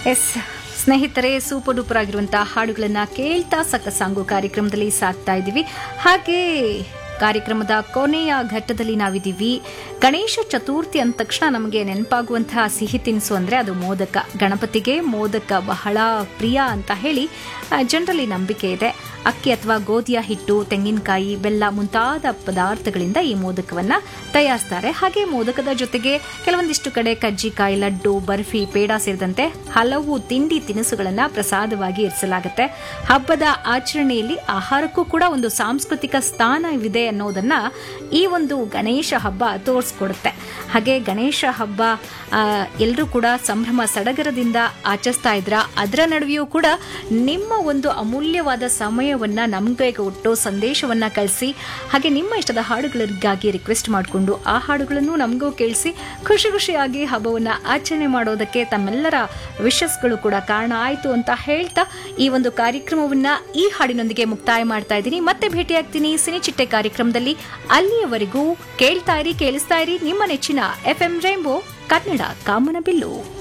S ಸ್ನೇಹಿತರೆ super duper ಆಗಿರುವಂತಹ ಹಾಡುಗಳನ್ನ ಕೇಳ್ತಾ ಸಕ್ಕ ಸಾಂಗು ಕಾರ್ಯಕ್ರಮದಲ್ಲಿ ಸಾಕ್ತಾ ಇದ್ದೀವಿ ಹಾಗೆ ಕಾರ್ಯಕ್ರಮದ ಕೊನೆಯ ಘಟ್ಟದಲ್ಲಿ ನಾವಿದ್ದೀವಿ ಗಣೇಶ ಚತುರ್ಥಿ ಅಂದ ತಕ್ಷಣ ನಮಗೆ ನೆನಪಾಗುವಂತಹ ಸಿಹಿ ತಿನಿಸು ಅಂದ್ರೆ ಅದು ಮೋದಕ ಗಣಪತಿಗೆ ಮೋದಕ ಬಹಳ ಪ್ರಿಯ ಅಂತ ಹೇಳಿ ಜನರಲ್ಲಿ ನಂಬಿಕೆ ಇದೆ ಅಕ್ಕಿ ಅಥವಾ ಗೋಧಿಯ ಹಿಟ್ಟು ತೆಂಗಿನಕಾಯಿ ಬೆಲ್ಲ ಮುಂತಾದ ಪದಾರ್ಥಗಳಿಂದ ಈ ಮೋದಕವನ್ನ ತಯಾರಿಸ್ತಾರೆ ಹಾಗೆ ಮೋದಕದ ಜೊತೆಗೆ ಕೆಲವೊಂದಿಷ್ಟು ಕಡೆ ಕಜ್ಜಿಕಾಯಿ ಲಡ್ಡು ಬರ್ಫಿ ಪೇಡ ಸೇರಿದಂತೆ ಹಲವು ತಿಂಡಿ ತಿನಿಸುಗಳನ್ನ ಪ್ರಸಾದವಾಗಿ ಇರಿಸಲಾಗುತ್ತೆ ಹಬ್ಬದ ಆಚರಣೆಯಲ್ಲಿ ಆಹಾರಕ್ಕೂ ಕೂಡ ಒಂದು ಸಾಂಸ್ಕೃತಿಕ ಸ್ಥಾನವಿದೆ ಅನ್ನೋದನ್ನ ಈ ಒಂದು ಗಣೇಶ ಹಬ್ಬ ತೋರಿಸ್ಕೊಡುತ್ತೆ ಹಾಗೆ ಗಣೇಶ ಹಬ್ಬ ಎಲ್ಲರೂ ಕೂಡ ಸಂಭ್ರಮ ಸಡಗರದಿಂದ ಆಚರಿಸ್ತಾ ಇದ್ರ ಅದರ ನಡುವೆಯೂ ಕೂಡ ನಿಮ್ಮ ಒಂದು ಅಮೂಲ್ಯವಾದ ಸಮಯವನ್ನ ನಮಗೆ ಕೊಟ್ಟು ಸಂದೇಶವನ್ನ ಕಳಿಸಿ ಹಾಗೆ ನಿಮ್ಮ ಇಷ್ಟದ ಹಾಡುಗಳಿಗಾಗಿ ರಿಕ್ವೆಸ್ಟ್ ಮಾಡಿಕೊಂಡು ಆ ಹಾಡುಗಳನ್ನು ನಮಗೂ ಕೇಳಿಸಿ ಖುಷಿ ಖುಷಿಯಾಗಿ ಹಬ್ಬವನ್ನ ಆಚರಣೆ ಮಾಡೋದಕ್ಕೆ ತಮ್ಮೆಲ್ಲರ ವಿಶಸ್ಗಳು ಕೂಡ ಕಾರಣ ಆಯಿತು ಅಂತ ಹೇಳ್ತಾ ಈ ಒಂದು ಕಾರ್ಯಕ್ರಮವನ್ನ ಈ ಹಾಡಿನೊಂದಿಗೆ ಮುಕ್ತಾಯ ಮಾಡ್ತಾ ಇದ್ದೀನಿ ಮತ್ತೆ ಭೇಟಿಯಾಗ್ತೀನಿ ಸಿನಿಚಿಟ್ಟೆ ಕಾರ್ಯಕ್ರಮದಲ್ಲಿ ಅಲ್ಲಿಯವರೆಗೂ ಕೇಳ್ತಾ ಇರಿ ಕೇಳಿಸ್ತಾ ಇರಿ ನಿಮ್ಮ ನೆಚ್ಚಿನ ಎಫ್ ಎಂ ರೈಂಬೋ ಕನ್ನಡ ಕಾಮನಬಿಲ್ಲು